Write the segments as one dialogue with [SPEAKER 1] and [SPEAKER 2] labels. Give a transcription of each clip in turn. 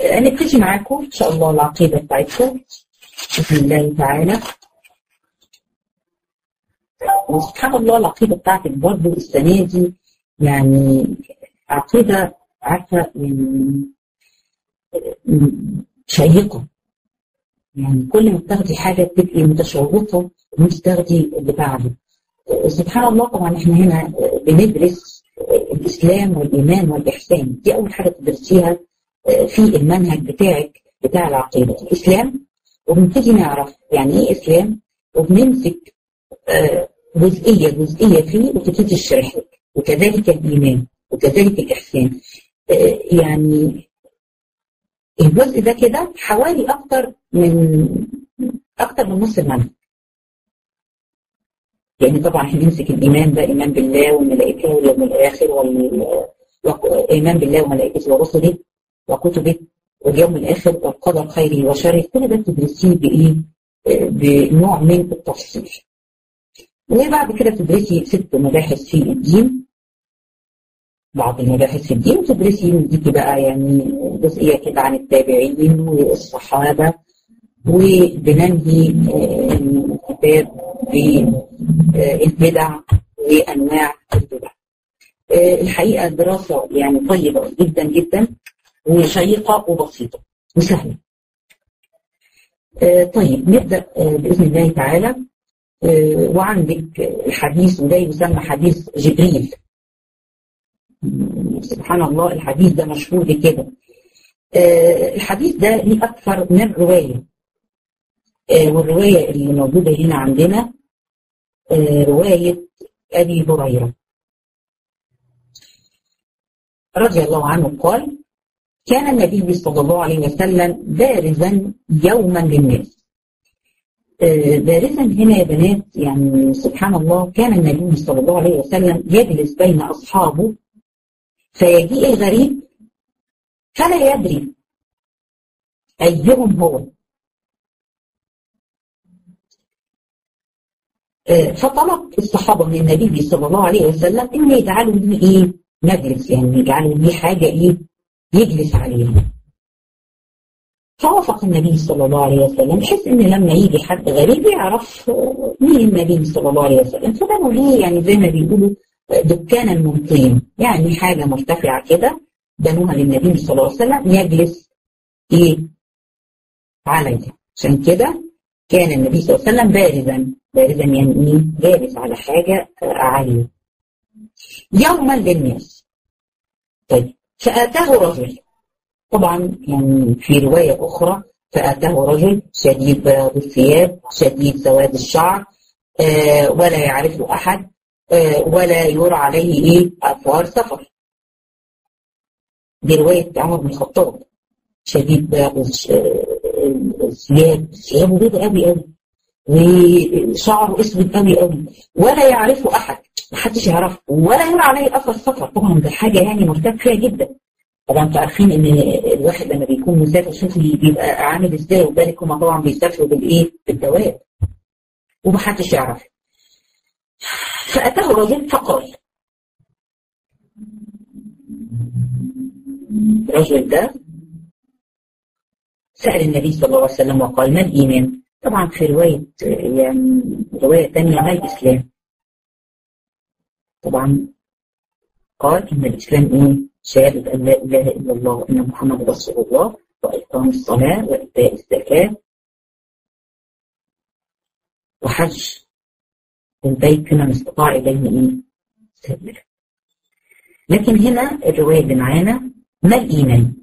[SPEAKER 1] هنبتدي معاكم إن شاء الله العقيدة بتاعتكم بإذن الله تعالى وسبحان الله العقيدة بتاعتك برضه السنة دي يعني عقيدة عارفة من شيقة يعني كل ما بتاخدي حاجة تبقي متشوقة إن أنت تاخدي اللي بعده سبحان الله طبعا احنا هنا بندرس الإسلام والإيمان والإحسان دي أول حاجة تدرسيها في المنهج بتاعك بتاع العقيدة الإسلام وبنبتدي نعرف يعني إيه إسلام وبنمسك جزئية جزئية فيه وتبتدي تشرح لك وكذلك الإيمان وكذلك الإحسان يعني الجزء ده كده حوالي أكتر من أكتر من نص المنهج يعني طبعا احنا بنمسك الإيمان ده إيمان بالله والملائكة واليوم الآخر والإيمان بالله وملائكته ورسله وكتبه واليوم الآخر والقدر خيره وشره كل ده بتدرسيه بإيه؟ بنوع من التفصيل. وبعد كده تدرسي ست مباحث في الدين بعض المباحث في الدين وتدرسي دي بقى يعني جزئية كده عن التابعين والصحابة وبننهي الكتاب بالبدع وأنواع البدع. الحقيقة دراسة يعني طيبة جدا جدا وشيقة وبسيطة وسهلة. طيب نبدأ بإذن الله تعالى وعندك الحديث وده يسمى حديث جبريل سبحان الله الحديث ده مشهور بكده الحديث ده ليه أكثر من رواية والرواية اللي موجودة هنا عندنا رواية أبي هريرة رضي الله عنه قال كان النبي صلى الله عليه وسلم بارزا يوما للناس بارزا هنا يا بنات يعني سبحان الله كان النبي صلى الله عليه وسلم يجلس بين أصحابه فيجيء الغريب فلا يدري أيهم هو فطلب الصحابة من النبي صلى الله عليه وسلم إن يجعلوا لي إيه مجلس يعني يجعلوا لي حاجة إيه يجلس عليها فوافق النبي صلى الله عليه وسلم بحيث ان لما يجي حد غريب يعرف مين النبي صلى الله عليه وسلم فبنوا ليه يعني زي ما بيقولوا دكانا من طين يعني حاجة مرتفعة كده بنوها للنبي صلى الله عليه وسلم يجلس ايه عليها عشان كده كان النبي صلى الله عليه وسلم بارزا بارزا يعني ايه جالس على حاجة عالية يوما للناس طيب فآتاه رجل طبعا يعني في رواية أخرى فأتاه رجل شديد بياض الثياب شديد سواد الشعر آه ولا يعرفه أحد آه ولا يرى عليه إيه أثار سفر دي رواية عمر بن الخطاب شديد بياض الثياب ثيابه بيض قوي قوي وشعره اسود قوي قوي ولا يعرفه احد محدش يعرفه ولا يرى عليه اثر سفر طبعا ده حاجه يعني مرتب فيها جدا طبعا انتوا عارفين ان الواحد لما بيكون مسافر شوفي بيبقى عامل ازاي وبالك هما طبعا بيسافروا بالايه؟ بالدواب ومحدش يعرف فاتاه رجل فقال الرجل ده سأل النبي صلى الله عليه وسلم وقال ما الإيمان؟ طبعا في رواية يعني رواية ثانية ما الإسلام؟ طبعا قال إن الإسلام إيه؟ شهادة أن لا إله إلا الله وأن محمد رسول الله وإقام الصلاة وإيتاء الزكاة وحج البيت من استطاع إليه إيه؟ سبيلا لكن هنا الرواية اللي معانا ما الإيمان؟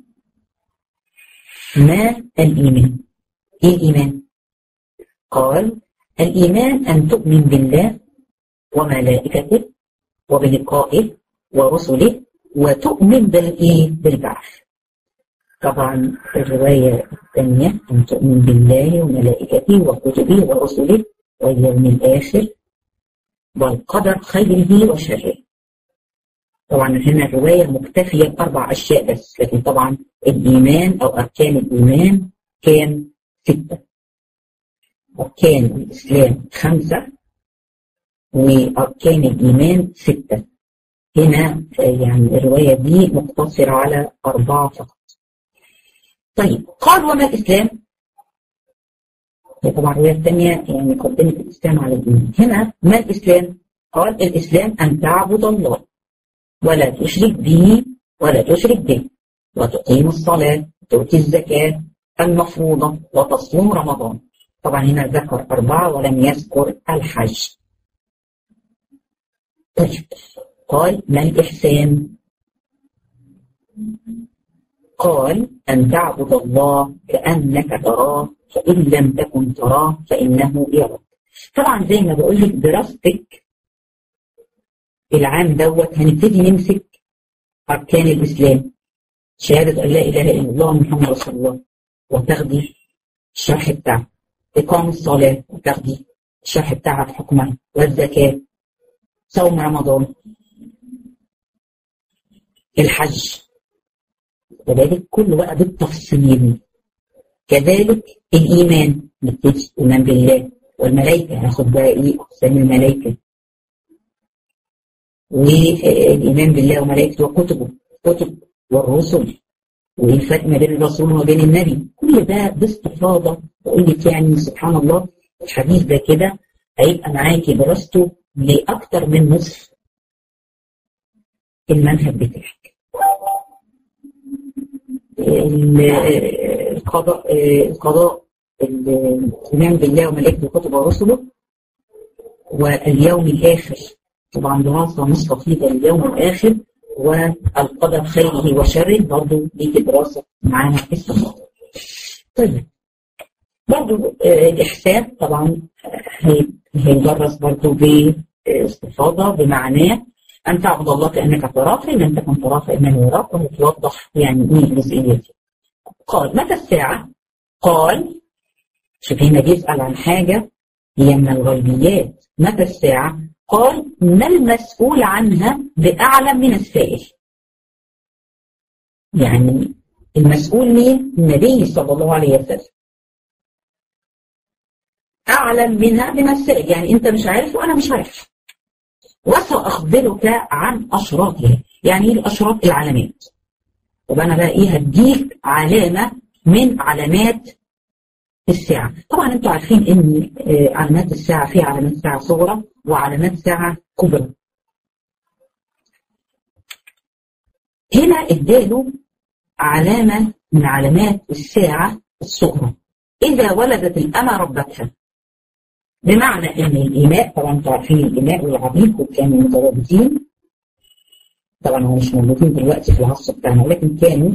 [SPEAKER 1] ما الإيمان؟ إيه الإيمان؟ قال الإيمان أن تؤمن بالله وملائكته وبلقائه ورسله وتؤمن بالإيه؟ بالبعث. طبعا الرواية الثانية أن تؤمن بالله وملائكته وكتبه ورسله واليوم الآخر والقدر خيره وشره. طبعا هنا الرواية مكتفية بأربع أشياء بس لكن طبعا الإيمان أو أركان الإيمان كان ستة أركان الإسلام خمسة وأركان الإيمان ستة هنا يعني الرواية دي مقتصرة على أربعة فقط طيب قال وما الإسلام؟ هي طبعا الرواية الثانية يعني قدمت الإسلام على الدين هنا ما الإسلام؟ قال الإسلام أن تعبد الله ولا تشرك به ولا تشرك به وتقيم الصلاة وتؤتي الزكاة المفروضة وتصوم رمضان طبعا هنا ذكر أربعة ولم يذكر الحج طيب قال ما الإحسان قال أن تعبد الله كأنك تراه فإن لم تكن تراه فإنه يراك طبعا زي ما بقول لك دراستك العام دوت هنبتدي نمسك أركان الإسلام شهادة أن لا إله إلا الله محمد رسول الله وتاخدي الشرح بتاعها إقام الصلاة وتاخدي الشرح بتاعها في حكمها والزكاة صوم رمضان الحج وذلك كل بقى بالتفصيل كذلك الإيمان نبتدي إيمان بالله والملائكة هناخد بقى إيه أقسام الملائكة والإيمان بالله وملائكته وكتبه كتب والرسل وايه الفرق ما بين الرسول وما بين النبي كل ده باستفاضه بقول لك يعني سبحان الله الحديث ده كده هيبقى معاكي دراسته لاكثر من نصف المنهج بتاعك القضاء القضاء الايمان بالله وملائكته وكتبه ورسله واليوم الاخر طبعا دراسه مستفيضه لليوم الاخر والقدر خيره وشره برضه ليك دراسة معانا في الصفات. طيب برضه الإحسان طبعا هيدرس برضه باستفاضة بمعناه أن تعبد الله كأنك تراه فإن لم تكن تراه فإنه يراك وهتوضح يعني إيه الجزئية دي. قال متى الساعة؟ قال شوف هنا بيسأل عن حاجة هي من الغيبيات متى الساعة؟ قال ما المسؤول عنها بأعلم من السائل يعني المسؤول مين؟ النبي صلى الله عليه وسلم أعلم منها من السائل يعني أنت مش عارف وأنا مش عارف وسأخبرك عن أشراطها يعني إيه الأشراط العلامات طب أنا بقى إيه هديك علامة من علامات الساعة طبعا انتوا عارفين ان علامات الساعة فيها علامات ساعة صغرى وعلامات ساعة كبرى هنا اداله علامة من علامات الساعة الصغرى إذا ولدت الأمة ربتها بمعنى ان الإماء طبعا انتوا عارفين الإماء والعبيد كانوا مترابطين طبعا هم مش موجودين دلوقتي في العصر بتاعنا ولكن كانوا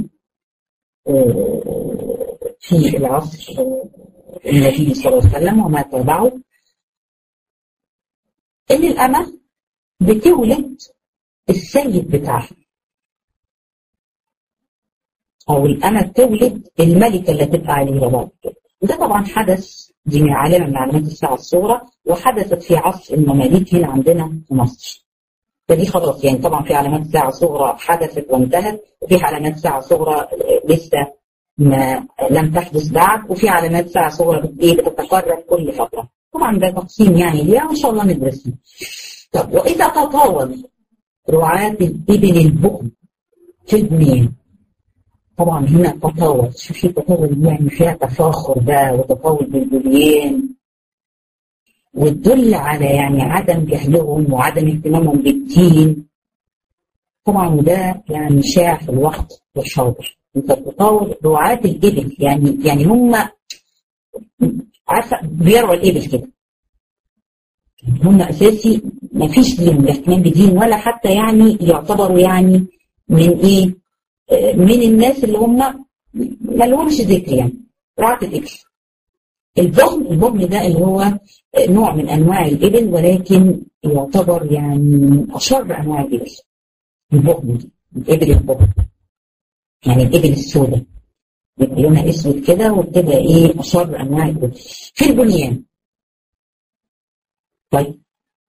[SPEAKER 1] في العصر النبي صلى الله عليه وسلم وما تبعه ان الأمة بتولد السيد بتاعها أو الأمة تولد الملكة اللي تبقى عليها بعد كده وده طبعا حدث دي من علامة من علامات الساعة الصغرى وحدثت في عصر المماليك هنا عندنا في مصر فدي خلاص يعني طبعا في علامات ساعة صغرى حدثت وانتهت وفي علامات ساعة صغرى لسه ما لم تحدث بعد وفي علامات ساعة صغرى بتتكرر كل فترة طبعا ده تقسيم يعني ليها وإن شاء الله ندرسه طب وإذا تطاول رعاة الإبل البؤم في البنيان طبعا هنا تطاول شوفي التطاول يعني فيها تفاخر بقى وتطاول بالبنيان وتدل على يعني عدم جهلهم وعدم اهتمامهم بالدين طبعا ده يعني شائع في الوقت الحاضر انت بتطاول رعاة الإبل يعني يعني هم عارفه بيرعوا الإبل كده هم أساسي ما فيش لهم اهتمام بدين ولا حتى يعني يعتبروا يعني من إيه من الناس اللي هم ما لهمش ذكر يعني رعاة الإبل البغم البغم ده اللي هو نوع من أنواع الإبل ولكن يعتبر يعني أشر أنواع الإبل البغم دي الإبل البغم يعني الإبل السوداء بيبقى لونها اسود كده وبتبقى ايه اشر انواع الإبل في البنيان طيب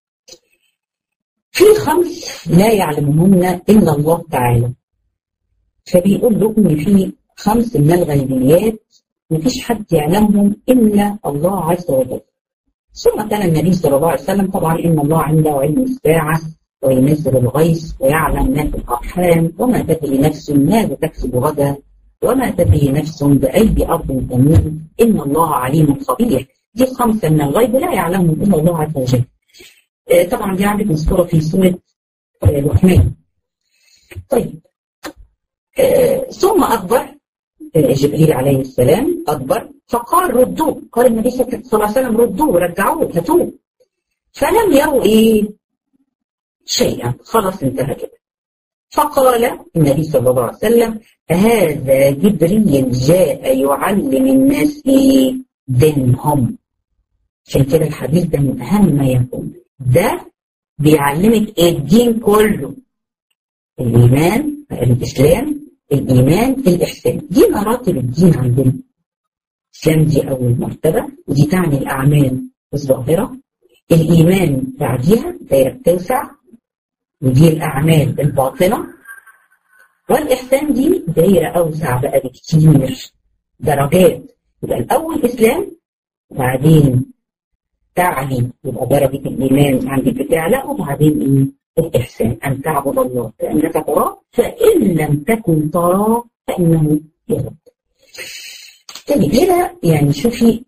[SPEAKER 1] في خمس لا يعلمهن الا الله تعالى فبيقول له ان في خمس من الغيبيات مفيش حد يعلمهم الا الله عز وجل ثم كان النبي صلى الله عليه وسلم طبعا ان الله عنده علم الساعه وينزل الغيث ويعلم ما في الارحام وما تدري نفس ماذا تكسب غدا وما تدري نفس بأي أرض تموت إن الله عليم خبير دي خمسة من الغيب لا يعلمهم إلا الله عز وجل آه طبعا دي عندك مذكورة في سورة آه لقمان طيب آه ثم أكبر جبريل عليه السلام أكبر فقال ردوه قال النبي صلى الله عليه وسلم ردوه رجعوه هاتوه فلم يروا إيه شيئا خلاص انتهى كده فقال النبي صلى الله عليه وسلم هذا جبريل جاء يعلم الناس دينهم عشان كده الحديث ده من أهم ما يكون ده بيعلمك الدين كله الإيمان الإسلام الإيمان الإحسان دي مراتب الدين عندنا الإسلام دي أول مرتبة ودي تعني الأعمال الظاهرة الإيمان بعديها دايرة بتوسع ودي الأعمال الباطنة والإحسان دي دايرة أوسع بقى بكتير درجات يبقى الأول إسلام وبعدين تعلي يبقى درجة الإيمان عندك بتعلى وبعدين إيه الإحسان أن تعبد الله كأنك تراه فإن لم تكن تراه فإنه يرد طيب هنا يعني شوفي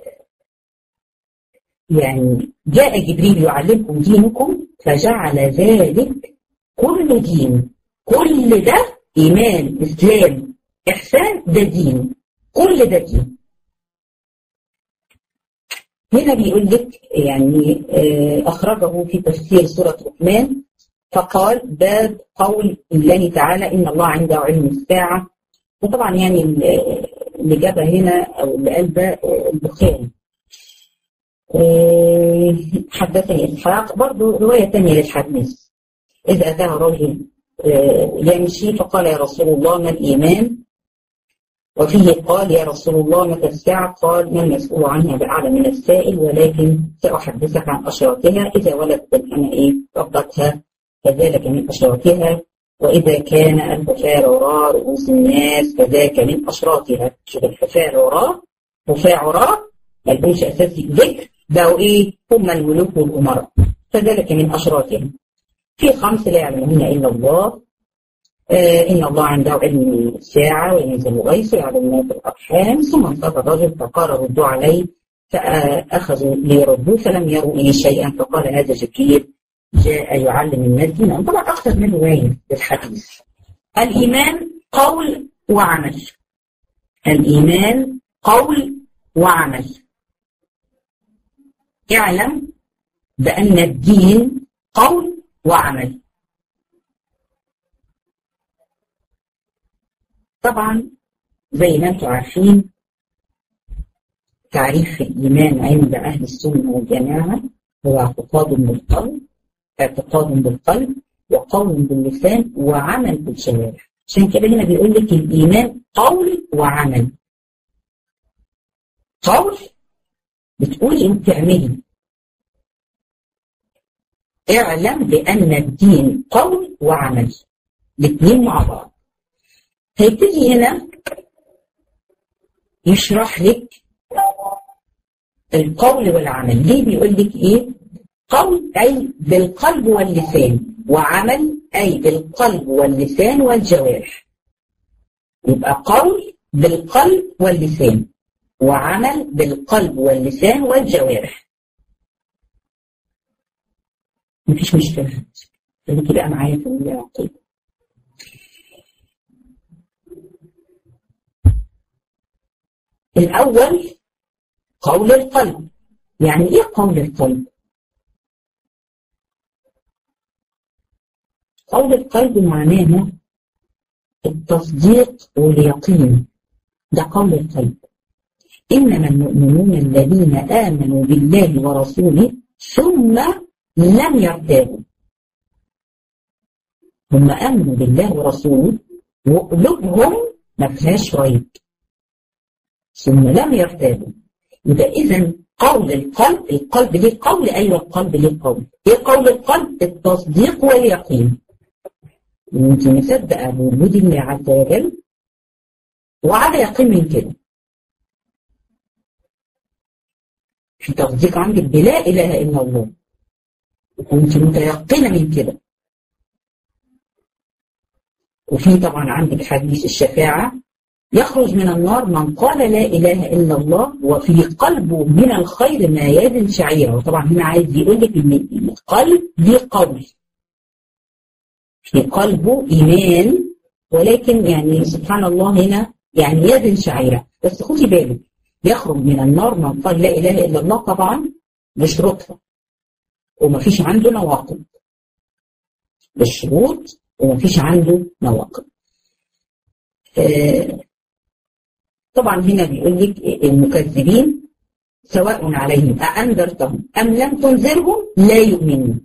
[SPEAKER 1] يعني جاء جبريل يعلمكم دينكم فجعل ذلك كل دين كل ده إيمان إسلام إحسان ده دين كل ده دين هنا بيقول لك يعني أخرجه في تفسير سورة لقمان فقال باب قول الله تعالى إن الله عنده علم الساعة وطبعا يعني اللي جابها هنا أو اللي قال ده البخاري حدثني إسحاق برضه رواية ثانية للحديث إذا أتاه رجل يمشي فقال يا رسول الله ما الإيمان وفيه قال يا رسول الله متى الساعة قال ما المسؤول عنها بأعلى من السائل ولكن سأحدثك عن أشراطها إذا ولدت الأنا إيه ربتها فذلك من أشراطها وإذا كان الحفار وراء رؤوس الناس فذاك من أشراطها شوف الحفار وراء حفاة وراء ما يكونش أساسي ذكر بقوا إيه هم الملوك والأمراء فذلك من أشراطهم في خمس لا يعلمون إلا الله آه إن الله عنده علم الساعة وينزل الغيث ويعلم ما في الأرحام ثم انصرف الرجل فقال ردوا عليه فأخذوا ليردوه فلم يروا إيه شيئا فقال هذا جبريل جاء يعلم الناس دينا طبعا أكثر من رواية للحديث الإيمان قول وعمل الإيمان قول وعمل اعلم بأن الدين قول وعمل طبعا زي ما انتم عارفين تعريف الإيمان عند أهل السنة والجماعة هو اعتقاد بالقلب اعتقاد بالقلب وقول باللسان وعمل بالجوارح عشان كده هنا بيقول لك الإيمان قول وعمل قول بتقولي انت اعملي اعلم بأن الدين قول وعمل الاثنين مع بعض هيبتدي هنا يشرح لك القول والعمل ليه بيقول لك ايه قول اي بالقلب واللسان وعمل اي بالقلب واللسان والجوارح يبقى قول بالقلب واللسان وعمل بالقلب واللسان والجوارح مفيش مشكلة خليكي بقى معايا في العقيدة الأول قول القلب يعني إيه قول القلب؟ قول القلب معناه التصديق واليقين ده قول القلب إنما المؤمنون الذين آمنوا بالله ورسوله ثم لم يرتابوا هم آمنوا بالله ورسوله وقلوبهم ما فيهاش ريب ثم لم يرتابوا يبقى إذا قول القلب القلب ليه قول أيوة القلب ليه قول إيه قول القلب التصديق واليقين أنت مصدقة بوجود الله عز وجل وعلى يقين من كده في تصديق عندك بلا إله إلا الله وكنت متيقنة من كده وفي طبعا عندك حديث الشفاعة يخرج من النار من قال لا إله إلا الله وفي قلبه من الخير ما يزن شعيره وطبعا هنا عايز يقول لك إن القلب ليه قول في قلبه إيمان ولكن يعني سبحان الله هنا يعني يزن شعيره بس خدي بالك يخرج من النار من قال لا إله إلا الله طبعا بشروطها ومفيش عنده نواقض بالشروط ومفيش عنده نواقض آه طبعا هنا بيقول لك المكذبين سواء عليهم أأنذرتهم أم لم تنذرهم لا يؤمنون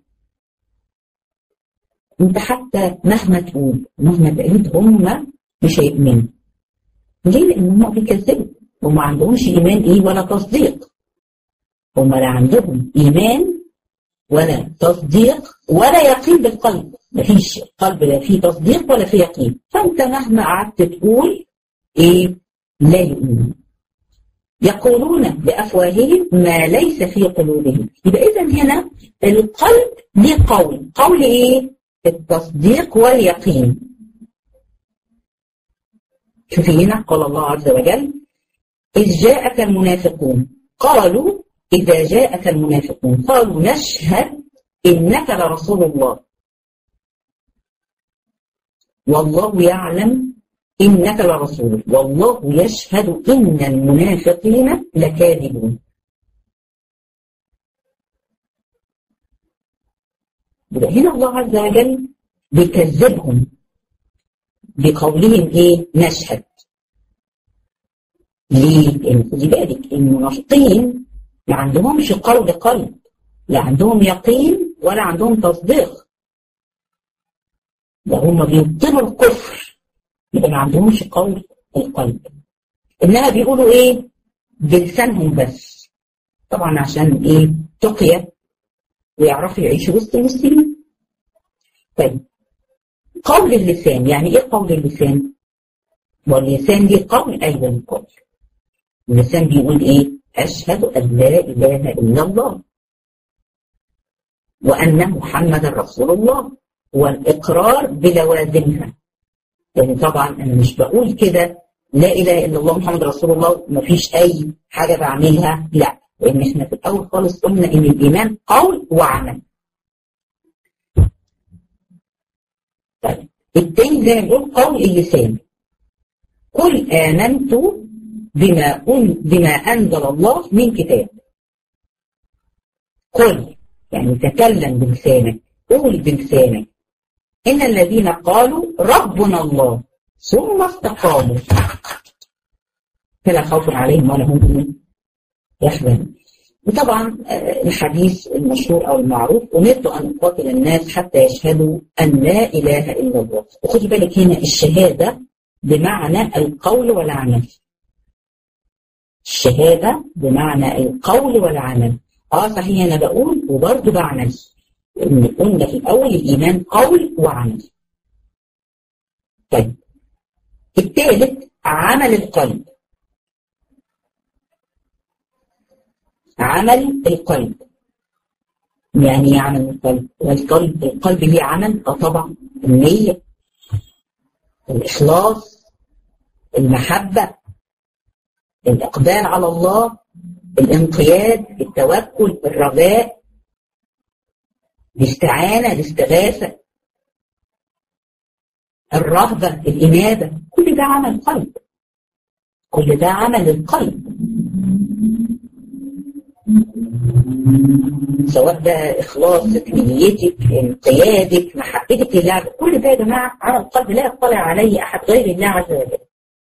[SPEAKER 1] انت حتى مهما تقول مهما تقول هم مش هيؤمنوا ليه؟ لأن هم بيكذبوا هم ما عندهمش إيمان إيه ولا تصديق هم لا عندهم إيمان ولا تصديق ولا يقين بالقلب مفيش قلب لا فيه تصديق ولا فيه يقين فأنت مهما قعدت تقول إيه لا يؤمنون يقولون بأفواههم ما ليس في قلوبهم يبقى إذا هنا القلب ليه قول قول إيه التصديق واليقين شوفي هنا قال الله عز وجل إذ جاءك المنافقون قالوا إذا جاءك المنافقون قالوا نشهد إنك لرسول الله والله يعلم إنك لرسول والله يشهد إن المنافقين لكاذبون يبقى هنا الله عز وجل بيكذبهم بقولهم ايه نشهد ليه؟ لان خدي بالك المنافقين ما عندهمش قول قلب لا عندهم يقين ولا عندهم تصديق ده هم بيبطلوا الكفر يبقى ما عندهمش قول القلب انما بيقولوا ايه بلسانهم بس طبعا عشان ايه تقية ويعرفوا يعيشوا وسط المسلمين طيب قول اللسان يعني ايه قول اللسان واللسان ليه قول ايضا القول اللسان بيقول ايه اشهد ان لا اله الا الله وان محمد رسول الله والاقرار بلوازمها يعني طبعا انا مش بقول كده لا اله الا الله محمد رسول الله مفيش اي حاجه بعملها لا لان احنا في الاول خالص قلنا ان الايمان قول وعمل طيب التاني زي ما بنقول قول اللسان قل آمنت بما أن بما أنزل الله من كتاب قل يعني تكلم بلسانك قول بلسانك إن الذين قالوا ربنا الله ثم استقاموا فلا خوف عليهم ولا هم يحزنون وطبعا الحديث المشهور او المعروف امرت ان اقاتل الناس حتى يشهدوا ان لا اله الا الله وخدي بالك هنا الشهاده بمعنى القول والعمل الشهاده بمعنى القول والعمل اه صحيح انا بقول وبرضه بعمل ان قلنا في الاول الايمان قول وعمل طيب الثالث عمل القلب عمل القلب يعني ايه عمل القلب والقلب القلب ليه عمل اه طبعا النية الإخلاص المحبة الإقبال على الله الانقياد التوكل الرجاء الاستعانة الاستغاثة الرهبة الإنابة كل ده عمل قلب كل ده عمل القلب سواء ده إخلاصك نيتك انقيادك محبتك لله كل ده يا جماعة على القلب لا يطلع عليه أحد غير الله عز وجل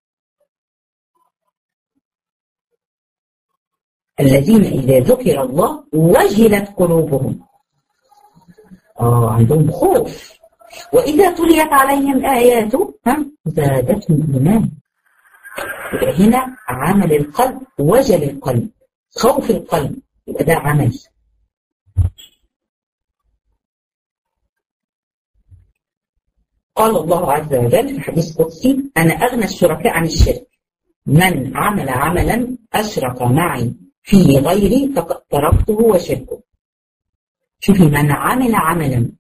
[SPEAKER 1] الذين إذا ذكر الله وجلت قلوبهم آه عندهم خوف وإذا تليت عليهم آياته زادتهم إيمان يبقى هنا عمل القلب وجل القلب خوف القلب يبقى ده عمل قال الله عز وجل في حديث قدسي أنا أغنى الشركاء عن الشرك من عمل عملا أشرك معي فيه غيري فقد تركته وشركه شوفي من عمل عملا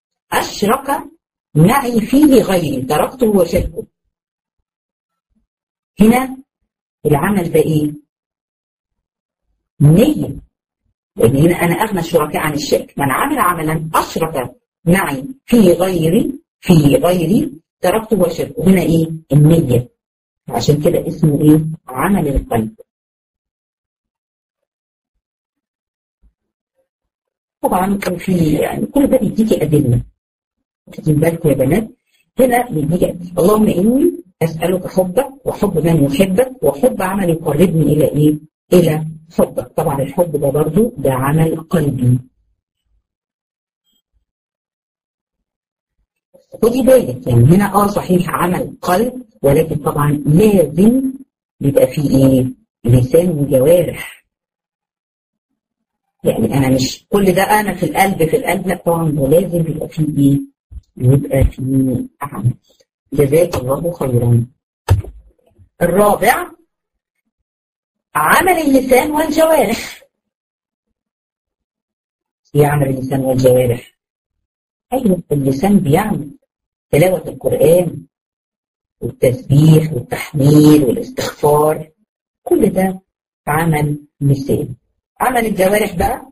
[SPEAKER 1] أشرك معي فيه غيري تركته وشركه هنا العمل ده ايه؟ نية لأن هنا أنا أغنى الشركاء عن الشرك من عمل عملا أشرك معي في غيري في غيري تركته وشركه هنا إيه؟ النية عشان كده اسمه إيه؟ عمل القلب طبعا كان في يعني كل ده بيديكي أدلة واخدين بالكم يا بنات هنا بيديكي اللهم إني أسألك حبك وحب من يحبك وحب عمل يقربني إلى إيه؟ إلى حبك طبعا الحب ده برضو ده عمل قلبي خدي بالك يعني هنا اه صحيح عمل قلب ولكن طبعا لازم يبقى فيه ايه لسان وجوارح يعني انا مش كل ده انا في القلب في القلب لا طبعا ده لازم يبقى فيه ايه يبقى فيه عمل جزاك الله خيرا الرابع عمل اللسان والجوارح ايه عمل اللسان والجوارح ايوه اللسان بيعمل تلاوة القرآن والتسبيح والتحميل والاستغفار كل ده عمل لسان عمل الجوارح بقى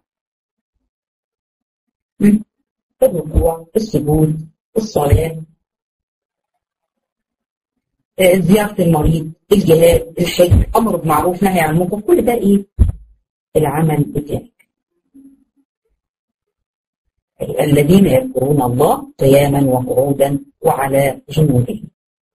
[SPEAKER 1] الركوع السجود الصلاة زيارة المريض الجهاد الحج أمر بمعروف نهي عن المنكر كل ده إيه العمل بتاعك الذين يذكرون الله قياما وقعودا وعلى جنوبهم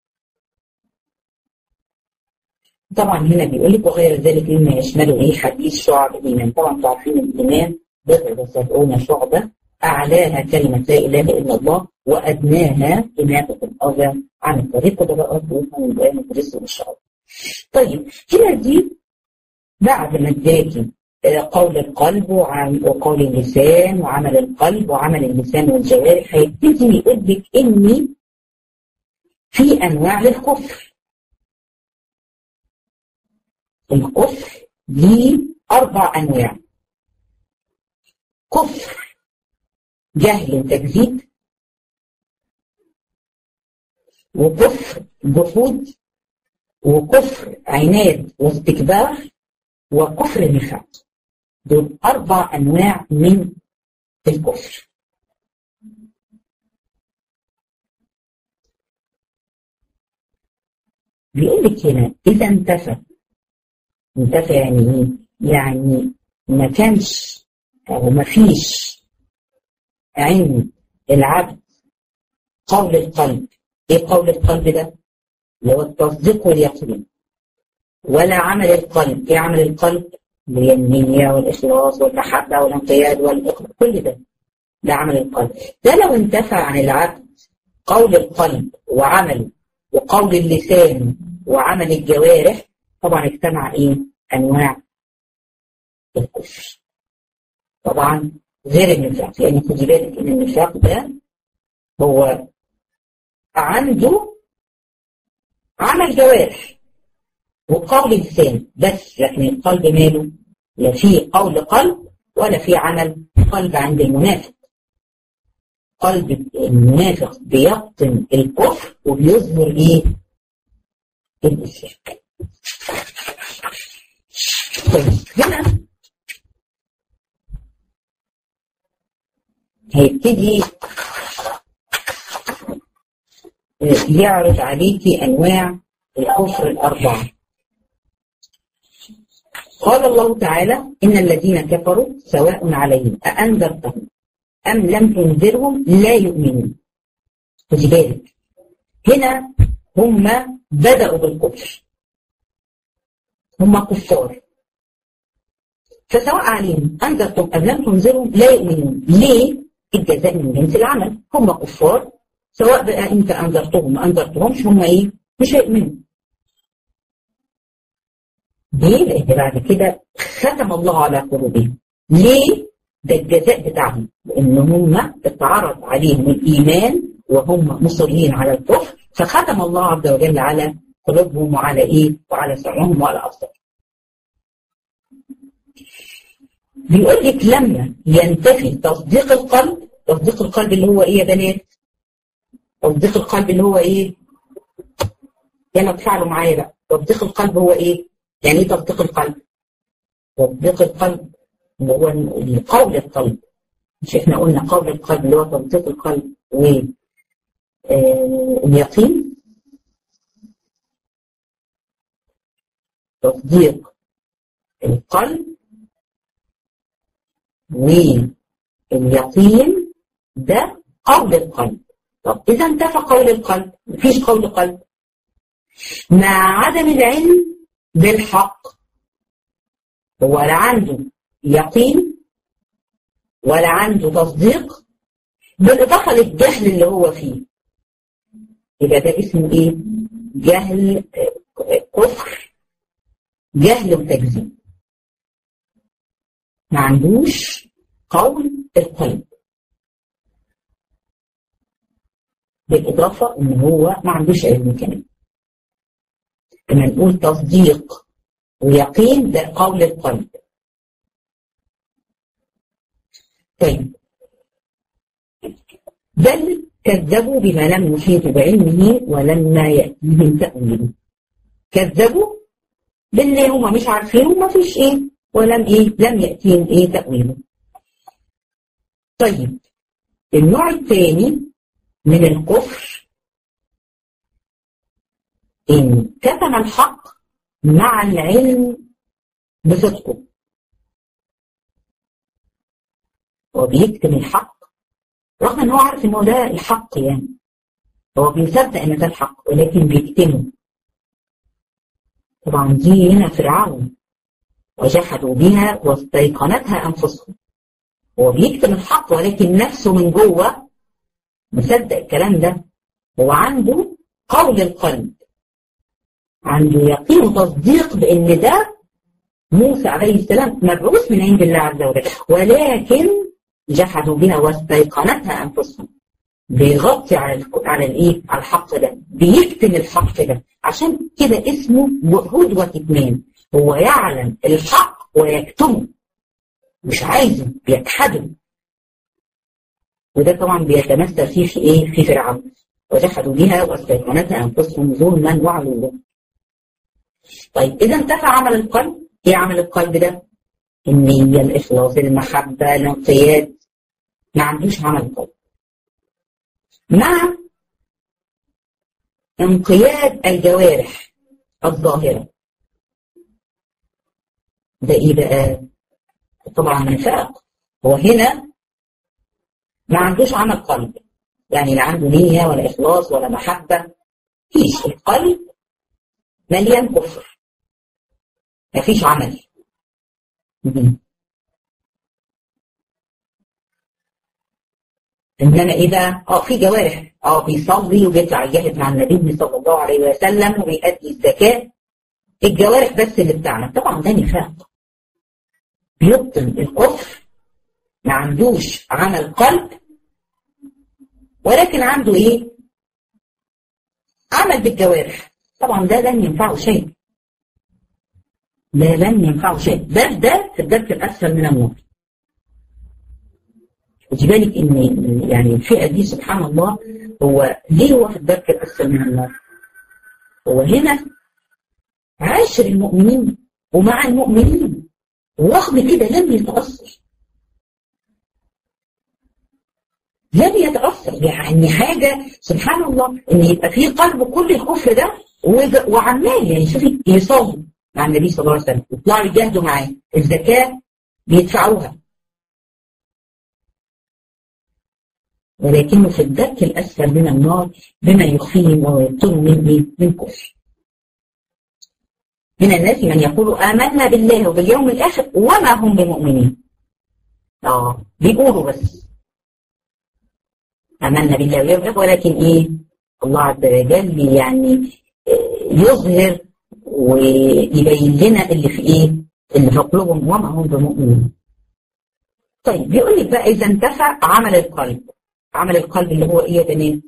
[SPEAKER 1] طبعا هنا بيقول لك وغير ذلك مما يشمله ايه حديث شعب الايمان طبعا تعرفين الايمان بضع وسبعون شعبه اعلاها كلمه لا اله الا الله وادناها اماته الاذى عن الطريق وده بقى من بيان الرزق والشعب. طيب هنا دي بعد ما اداكي قول القلب وقول اللسان وعمل القلب وعمل اللسان والجوارح هيبتدي يقول لك ان في انواع للكفر الكفر ليه اربع انواع كفر جهل تكذيب وكفر جحود وكفر عناد واستكبار وكفر نفاق دول أربع أنواع من الكفر بيقول لك هنا إذا انتفى انتفى يعني إيه؟ يعني ما كانش أو ما فيش عند العبد قول القلب إيه قول القلب ده؟ اللي هو التصديق واليقين ولا عمل القلب ايه عمل القلب اللي هي النية والإخلاص والمحبة والانقياد والإقبال كل ده ده عمل القلب ده لو انتفى عن العبد قول القلب وعمله وقول اللسان وعمل الجوارح طبعا اجتمع ايه انواع الكفر طبعا غير النفاق لان يعني خدي بالك ان النفاق ده هو عنده عمل جوارح وقول لسان بس لكن القلب ماله لا فيه قول قلب ولا فيه عمل قلب عند المنافق قلب المنافق بيبطن الكفر وبيظهر ايه الاسلام طيب هنا هيبتدي يعرض عليكي انواع الكفر الاربعه قال الله تعالى إن الذين كفروا سواء عليهم أأنذرتهم أم لم تنذرهم لا يؤمنون خدي بالك هنا هم بدأوا بالكفر هم كفار فسواء عليهم أنذرتم أم لم تنذرهم لا يؤمنون ليه؟ الجزاء من جنس العمل هم كفار سواء بقى أنت أنذرتهم ما أنذرتهمش هم إيه؟ مش هيؤمنوا ليه؟ لأن بعد كده ختم الله على قلوبهم. ليه؟ ده الجزاء بتاعهم لأن هم اتعرض عليهم الإيمان وهم مصرين على الكفر فختم الله عز وجل على قلوبهم وعلى إيه؟ وعلى سمعهم وعلى أبصارهم. بيقول لك لما ينتفي تصديق القلب تصديق القلب اللي هو إيه يا بنات؟ تصديق القلب اللي هو إيه؟ يلا تفعلوا معايا بقى. تصديق القلب هو ايه؟ يعني ايه تصديق القلب؟ تصديق القلب اللي هو قول القلب مش احنا قلنا قول القلب اللي هو تصديق القلب واليقين تصديق القلب واليقين ده قول القلب طب إذا انتفى قول القلب مفيش قول قلب مع عدم العلم بالحق هو لا عنده يقين ولا عنده تصديق بالإضافة للجهل اللي هو فيه يبقى ده اسمه إيه؟ جهل كفر جهل وتكذيب ما عندوش قول القلب بالإضافة إن هو ما عندوش علم كمان لما نقول تصديق ويقين ده قول القلب طيب بل كذبوا بما لم يحيطوا بعلمه ولما يأتيهم تأويله كذبوا باللي هم مش عارفينه ما فيش ايه ولم ايه لم يأتيهم ايه تأويله طيب النوع الثاني من الكفر إن كتم الحق مع العلم بصدقه هو بيكتم الحق رغم ان هو عارف ان هو ده الحق يعني هو بيصدق ان ده الحق ولكن بيكتمه طبعا دي هنا فرعون وجحدوا بها واستيقنتها انفسهم هو بيكتم الحق ولكن نفسه من جوه مصدق الكلام ده هو عنده قول القلب عنده يقين وتصديق بان ده موسى عليه السلام مبعوث من عند الله عز وجل ولكن جحدوا بها واستيقنتها انفسهم بيغطي على على الايه؟ على الحق ده بيكتم الحق ده عشان كده اسمه جهود وكتمان هو يعلم الحق ويكتمه مش عايزه بيجحده وده طبعا بيتمثل فيه في ايه؟ في فرعون وجحدوا بها واستيقنتها انفسهم ظلما وعلوا طيب اذا انتفى عمل القلب ايه عمل القلب ده؟ النية الإخلاص المحبة الانقياد ما عندوش عمل قلب مع انقياد الجوارح الظاهرة ده ايه بقى؟ طبعا نفاق هو هنا ما عندوش عمل قلب يعني لا عنده نية ولا إخلاص ولا محبة فيش القلب مليان كفر مفيش عمل انما ايه بقى؟ اه في جوارح اه بيصلي وبيطلع يجاهد مع النبي صلى الله عليه وسلم وبيأدي الزكاة الجوارح بس اللي بتاعنا طبعا ده نفاق بيبطل الكفر ما عندوش عمل قلب ولكن عنده ايه؟ عمل بالجوارح طبعا ده لن ينفعه شيء لا لن ينفعه شيء بل ده في الدرك الاسفل من النار خدي بالك ان يعني الفئه دي سبحان الله هو ليه هو في الدرك الاسفل من النار؟ هو هنا عاشر المؤمنين ومع المؤمنين ورغم كده لم يتاثر لم يتاثر يعني حاجه سبحان الله ان يبقى في قلب كل الكفر ده وعمال يعني شوفي يصلي مع النبي صلى الله عليه وسلم يطلعوا يجاهدوا معاه الزكاه بيدفعوها ولكنه في الدرك الأسفل من النار بما يخفيهم ويبطلوا من من كفر. من الناس من يقول آمنا بالله وباليوم الآخر وما هم بمؤمنين. آه بيقولوا بس. آمنا بالله واليوم الآخر ولكن إيه؟ الله عز وجل يعني يظهر ويبين لنا اللي في إيه؟ اللي في قلوبهم وما هم بمؤمنين. طيب بيقول لك بقى إذا انتفع عمل القلب عمل القلب اللي هو ايه يا بنات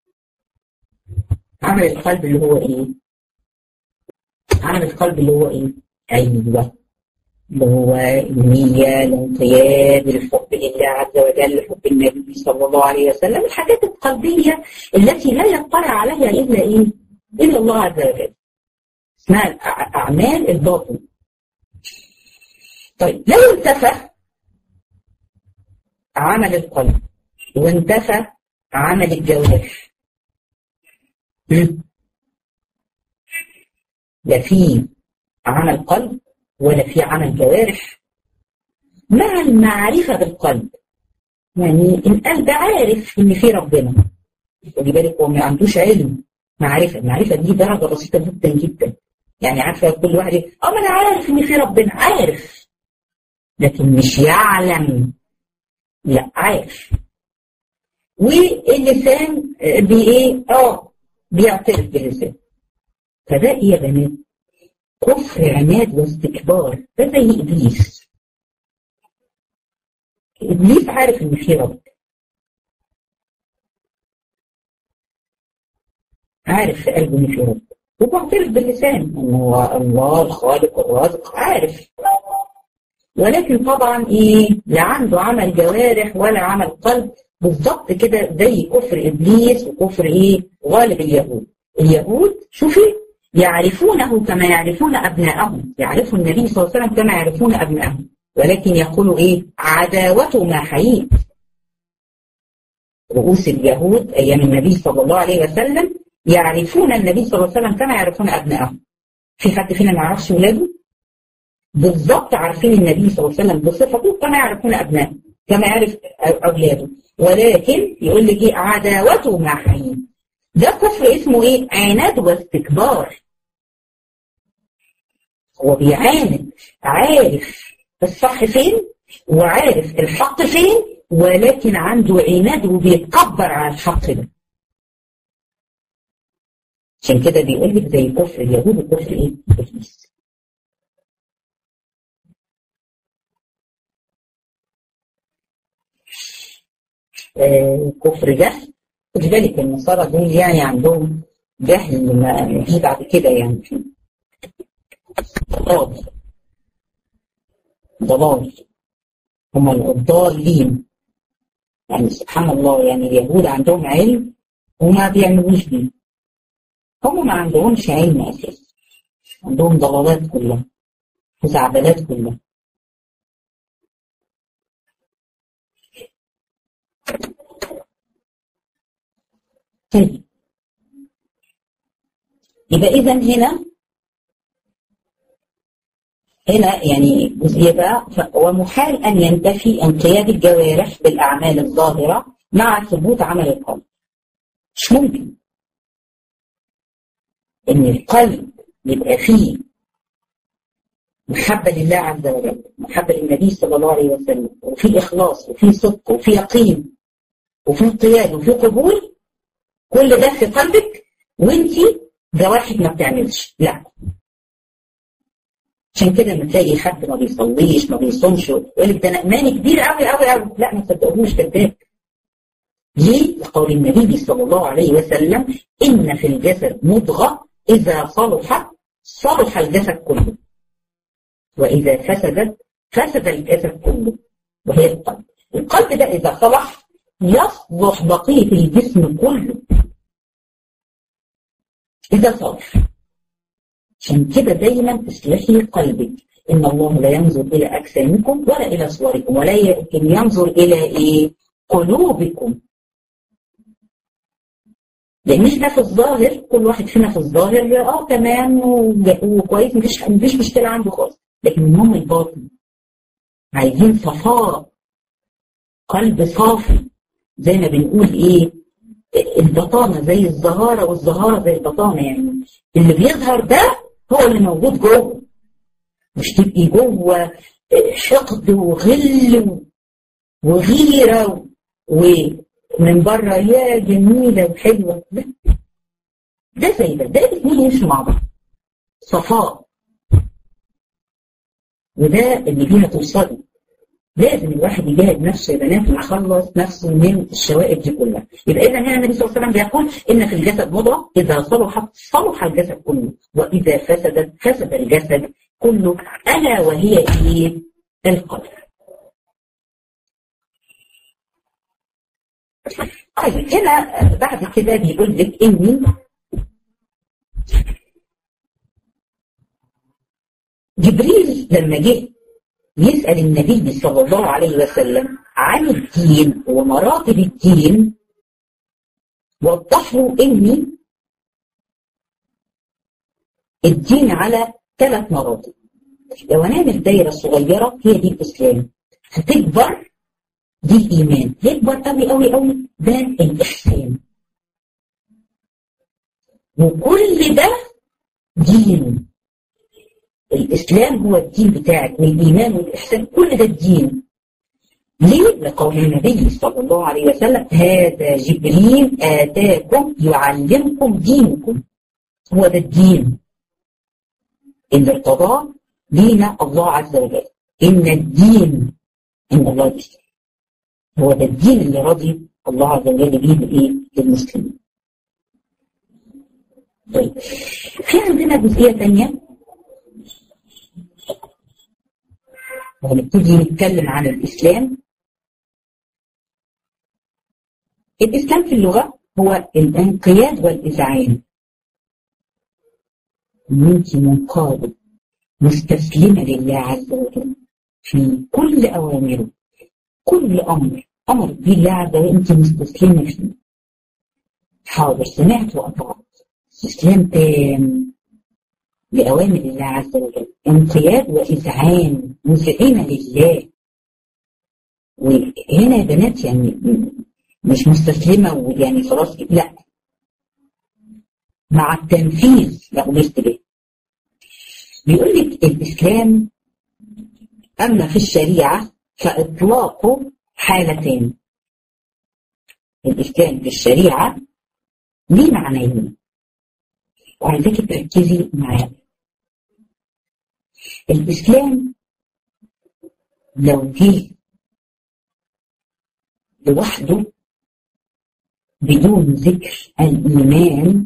[SPEAKER 1] عمل القلب اللي هو ايه عمل القلب اللي هو ايه ايوه اللي هو النية الانقياد الحب لله عز وجل الحب النبي صلى الله عليه وسلم الحاجات القلبية التي لا يطلع عليها إلا إيه؟ إلا الله عز وجل اسمها أعمال الباطن طيب لو انتفى عمل القلب وانتفى عمل الجوارح لا في عمل قلب ولا في عمل جوارح مع المعرفة بالقلب يعني القلب عارف ان في ربنا خدي بالك هو ما عندوش علم معرفة المعرفة دي درجة بسيطة جدا جدا يعني عارفة كل واحد اه ما انا عارف ان في ربنا عارف لكن مش يعلم لا عارف واللسان بايه اه بيعترف باللسان فده ايه يا بنات كفر عناد واستكبار ده زي ابليس ابليس عارف ان في رب عارف في قلبه ان في رب وبعترف باللسان ان هو الله الخالق الرازق عارف ولكن طبعا ايه لا عنده عمل جوارح ولا عمل قلب بالظبط كده زي كفر ابليس وكفر ايه غالب اليهود اليهود شوفي يعرفونه كما يعرفون ابناءهم يعرفوا النبي صلى الله عليه وسلم كما يعرفون ابناءهم ولكن يقولوا ايه عداوته ما حييت رؤوس اليهود ايام النبي صلى الله عليه وسلم يعرفون النبي صلى الله عليه وسلم كما يعرفون ابنائهم في حد فينا ما يعرفش ولاده بالظبط عارفين النبي صلى الله عليه وسلم بصفته كما يعرفون ابنائه كما يعرف اولاده ولكن يقول لك ايه عداوته مع حييت ده كفر اسمه ايه عناد واستكبار هو بيعاند عارف الصح فين وعارف الحق فين ولكن عنده عناد وبيتكبر على الحق ده عشان كده بيقول لك زي كفر اليهود وكفر ايه ابليس آه كفر جهل خد بالك النصارى دول يعني عندهم جهل ما فيه بعد كده يعني ضلال ضلال هم الضالين يعني سبحان الله يعني اليهود عندهم علم وما بيعملوش بيه هم ما عندهمش علم اساسا عندهم ضلالات كلها وزعبلات كلها طيب يبقى اذا هنا هنا يعني جزئيه بقى ومحال ان ينتفي انقياد الجوارح بالاعمال الظاهره مع ثبوت عمل القلب مش ممكن ان القلب يبقى فيه محبة لله عز وجل محبة للنبي صلى الله عليه وسلم وفي إخلاص وفي صدق وفي يقين وفي انقياد وفي قبول كل ده في قلبك وانت جوارحك ما بتعملش لا عشان كده لما تلاقي حد ما بيصليش ما بيصومش يقول لك ده انا ايماني كبير قوي قوي قوي لا ما تصدقوش كذاب ليه؟ لقول النبي صلى الله عليه وسلم ان في الجسد مضغه اذا صلحت صلح الجسد كله واذا فسدت فسد الجسد كله وهي القلب القلب ده اذا صلح يصلح بقيه الجسم كله إذا صلح عشان كده دايما اصلحي قلبك إن الله لا ينظر إلى أجسامكم ولا إلى صوركم ولكن ينظر إلى إيه؟ قلوبكم لأن احنا في الظاهر كل واحد فينا في الظاهر اه تمام وكويس مفيش مفيش مشكلة عنده خالص لكن المهم الباطن عايزين صفاء قلب صافي زي ما بنقول ايه البطانه زي الزهاره والزهاره زي البطانه يعني اللي بيظهر ده هو اللي موجود جوه مش تبقي جوه حقد وغل وغيره ومن بره يا جميله وحلوه ده ده زي ده ده الاثنين يمشوا مع بعض صفاء وده اللي بيها توصلي لازم الواحد يجاهد نفسه يا بنات ويخلص نفسه من الشوائب دي كلها يبقى اذا هنا النبي صلى الله عليه وسلم بيقول ان في الجسد مضغه اذا صلحت صلح الجسد كله واذا فسدت فسد الجسد كله الا وهي ايه القلب طيب هنا بعد كده بيقول لك اني جبريل لما جه يسأل النبي صلى الله عليه وسلم عن الدين ومراتب الدين وضح له ان الدين على ثلاث مراتب لو هنعمل دايرة صغيرة هي دي الإسلام هتكبر دي الإيمان يكبر قوي قوي قوي ده الإحسان وكل ده دين الإسلام هو الدين بتاعك والإيمان والإحسان كل ده الدين ليه؟ لقول النبي صلى الله عليه وسلم هذا جبريل آتاكم يعلمكم دينكم هو ده الدين اللي ارتضاه لينا الله عز وجل إن الدين إن الله الإسلام هو ده الدين اللي راضي الله عز وجل بيه لإيه؟ للمسلمين. طيب في عندنا جزئية ثانية وهنبتدي نتكلم عن الإسلام الإسلام في اللغة هو الانقياد والإذعان إن أنت منقادة مستسلمة لله عز وجل في كل أوامره كل أمر أمر به الله عز وجل أنت مستسلمة فيه حاضر سمعت وأطعت استسلام تام لأوامر الله عز وجل انقياد وإذعان مذعنة لله وهنا يا بنات يعني مش مستسلمة ويعني خلاص لا مع التنفيذ لا أمرت به بيقول لك الإسلام أما في الشريعة فإطلاقه حالتين الإسلام في الشريعة ليه معنيين وعايزاكي تركزي معايا الإسلام لو جه لوحده بدون ذكر الإيمان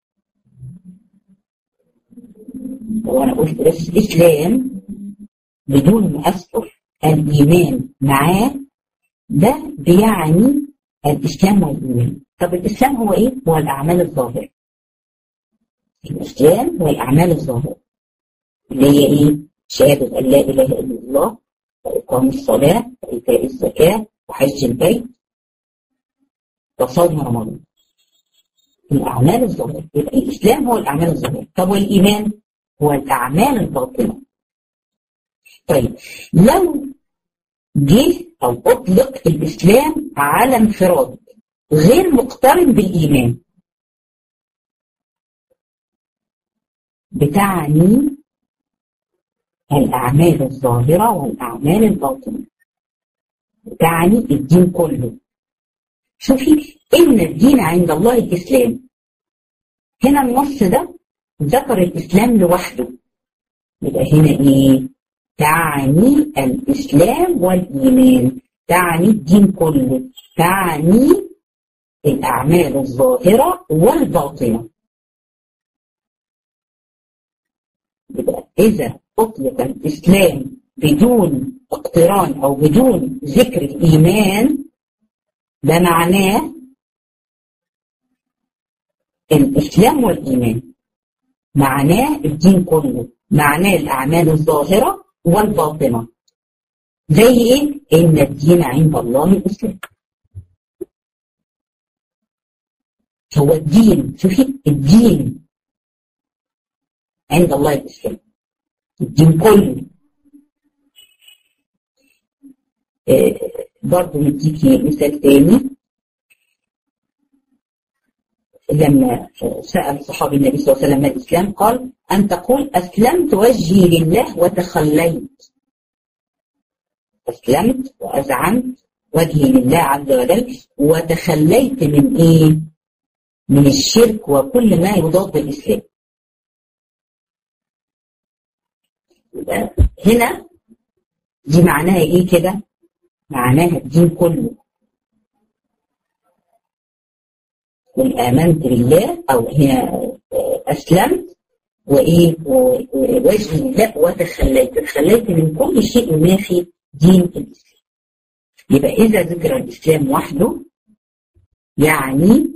[SPEAKER 1] وأنا قلت بس إسلام بدون ما أذكر الإيمان معاه ده بيعني الإسلام والإيمان طب الإسلام هو إيه؟ هو الأعمال الظاهرة الإسلام هو الأعمال الظاهرة اللي هي إيه؟ شهادة أن لا إله إلا الله وإقام الصلاة وإيتاء الزكاة وحج البيت وصوم رمضان الأعمال الظاهرة يبقى الإسلام هو الأعمال الظاهرة طب والإيمان هو الأعمال الباطنة طيب لو جه أو أطلق الإسلام على انفراد غير مقترن بالإيمان بتعني الأعمال الظاهرة والأعمال الباطنة تعني الدين كله شوفي إن الدين عند الله الإسلام هنا النص ده ذكر الإسلام لوحده يبقى هنا إيه تعني الإسلام والإيمان تعني الدين كله تعني الأعمال الظاهرة والباطنة يبقى إذا أطلق الإسلام بدون اقتران أو بدون ذكر الإيمان ده معناه الإسلام والإيمان معناه الدين كله معناه الأعمال الظاهرة والباطنة زي إيه؟ إن الدين عند الله الإسلام هو الدين شوفي الدين عند الله الإسلام الدين كله آه برضه نديكي مثال تاني لما سأل صحابي النبي صلى الله عليه وسلم ما الإسلام قال أن تقول أسلمت وجهي لله وتخليت أسلمت وأزعمت وجهي لله عز وجل وتخليت من إيه؟ من الشرك وكل ما يضاد الإسلام هنا دي معناها إيه كده؟ معناها الدين كله قل آمنت بالله أو هنا أسلمت وإيه ووجهي لله وتخليت تخليت من كل شيء ينافي دين الإسلام يبقى إذا ذكر الإسلام وحده يعني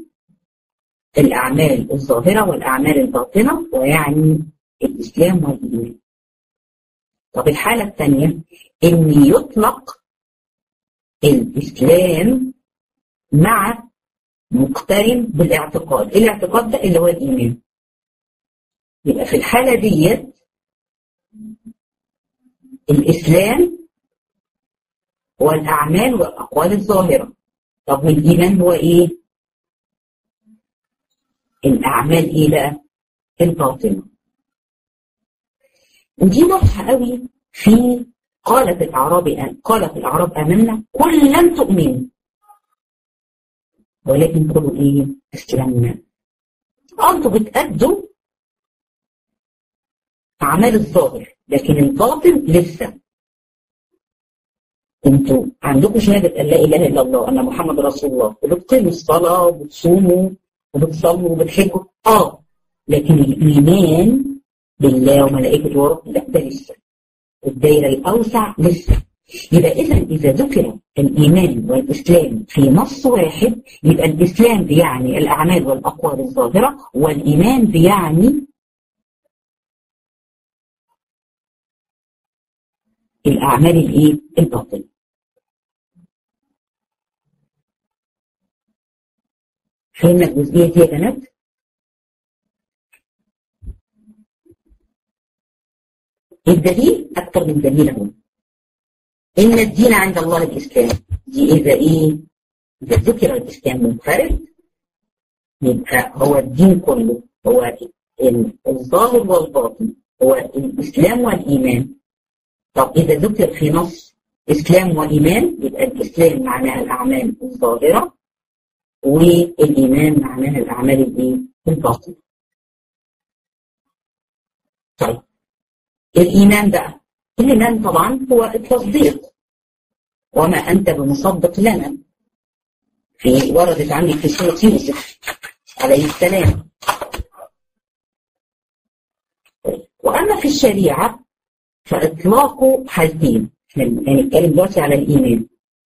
[SPEAKER 1] الأعمال الظاهرة والأعمال الباطنة ويعني الإسلام والإيمان طب الحالة الثانية إن يطلق الإسلام مع مقترن بالاعتقاد الاعتقاد ده اللي هو الإيمان يبقى في الحالة ديت الإسلام هو الأعمال والأقوال الظاهرة طب والإيمان هو إيه؟ الأعمال إيه بقى؟ الباطنة ودي واضحة قوي في قالت الأعراب قالت الأعراب آمنا قل لم تؤمنوا ولكن قولوا إيه؟ أسلمنا أنتوا بتأدوا أعمال الظاهر لكن الباطن لسه انتوا عندكم شهادة أن لا إله إلا الله أن محمد رسول الله وبتقيموا الصلاة وبتصوموا وبتصلوا وبتحجوا آه لكن الإيمان بالله وملائكته ورب لا ده لسه الدايرة الأوسع لسه يبقى إذا إذا ذكر الإيمان والإسلام في نص واحد يبقى الإسلام بيعني الأعمال والأقوال الظاهرة والإيمان بيعني الأعمال الإيه؟ الباطنة. فهمنا الجزئية دي يا بنات؟ الدليل أكثر من دليل اهو. إن الدين عند الله الإسلام دي إذا إيه؟ إذا ذكر الإسلام منفرد يبقى هو الدين كله هو الظاهر والباطن هو الإسلام والإيمان طب إذا ذكر في نص إسلام وإيمان يبقى الإسلام معناها الأعمال الظاهرة والإيمان معناها الأعمال الإيه؟ الباطنة. طيب الإيمان بقى الإيمان طبعا هو التصديق وما أنت بمصدق لنا في وردت عندي في سورة يوسف عليه السلام وأما في الشريعة فإطلاقه حالتين يعني نتكلم دلوقتي على الإيمان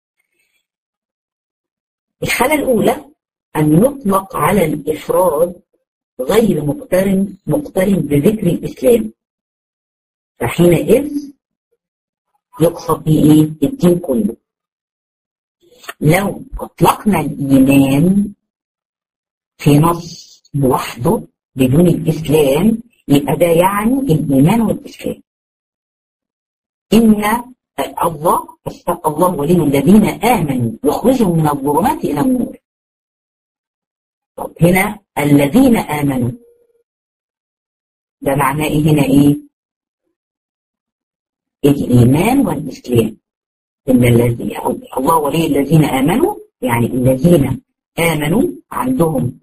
[SPEAKER 1] الحالة الأولى أن يطلق على الإفراد غير مقترن مقترن بذكر الإسلام فحينئذ يقصد به إيه؟ الدين كله لو أطلقنا الإيمان في نص لوحده بدون الإسلام يبقى ده يعني الإيمان والإسلام إن الله استقى الله ولي الذين آمنوا يخرجهم من الظلمات إلى النور طب هنا الذين آمنوا ده معناه إيه هنا إيه الإيمان والإسلام إن الذي الله ولي الذين آمنوا يعني الذين آمنوا عندهم